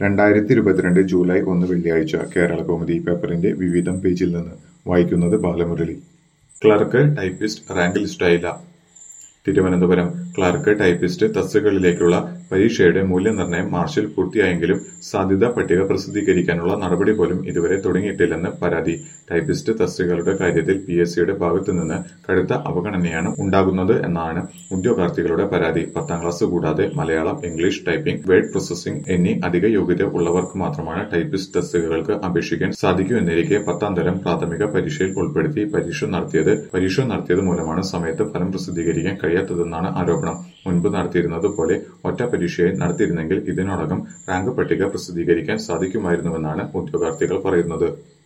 രണ്ടായിരത്തി ഇരുപത്തിരണ്ട് ജൂലൈ ഒന്ന് വെള്ളിയാഴ്ച കേരളകൗമുദി പേപ്പറിന്റെ വിവിധം പേജിൽ നിന്ന് വായിക്കുന്നത് ബാലമുരളി ക്ലർക്ക് ടൈപ്പിസ്റ്റ് റാങ്ക് ലിസ്റ്റായില്ല തിരുവനന്തപുരം ക്ലർക്ക് ടൈപ്പിസ്റ്റ് തസ്തികകളിലേക്കുള്ള പരീക്ഷയുടെ മൂല്യനിർണ്ണയം മാർച്ചിൽ പൂർത്തിയായെങ്കിലും സാധ്യതാ പട്ടിക പ്രസിദ്ധീകരിക്കാനുള്ള നടപടി പോലും ഇതുവരെ തുടങ്ങിയിട്ടില്ലെന്ന് പരാതി ടൈപ്പിസ്റ്റ് തസ്തികകളുടെ കാര്യത്തിൽ പി എസ് സിയുടെ ഭാഗത്തുനിന്ന് കടുത്ത അവഗണനയാണ് ഉണ്ടാകുന്നത് എന്നാണ് ഉദ്യോഗാർത്ഥികളുടെ പരാതി പത്താം ക്ലാസ് കൂടാതെ Malayalam English typing word processing എന്നീ അധിക യോഗ്യത ഉള്ളവർക്ക് മാത്രമാണ് ടൈപ്പിസ്റ്റ് തസ്തികകൾക്ക് അപേക്ഷിക്കാൻ സാധിക്കൂ എന്നിരിക്കെ പത്താം തരം പ്രാഥമിക പരീക്ഷയിൽ ഉൾപ്പെടുത്തി പരീക്ഷ നടത്തിയത് പരീക്ഷ നടത്തിയത് മൂലമാണ് സമയത്ത് ഫലം പ്രസിദ്ധീകരിക്കാൻ കഴിയാത്തതെന്നാണ് ആരോപണം മുൻപ് നടത്തിയിരുന്നത് പോലെ ഒറ്റ പരീക്ഷയെ നടത്തിയിരുന്നെങ്കിൽ ഇതിനോടകം റാങ്ക് പട്ടിക പ്രസിദ്ധീകരിക്കാൻ സാധിക്കുമായിരുന്നുവെന്നാണ് ഉദ്യോഗാർത്ഥികൾ പറയുന്നത്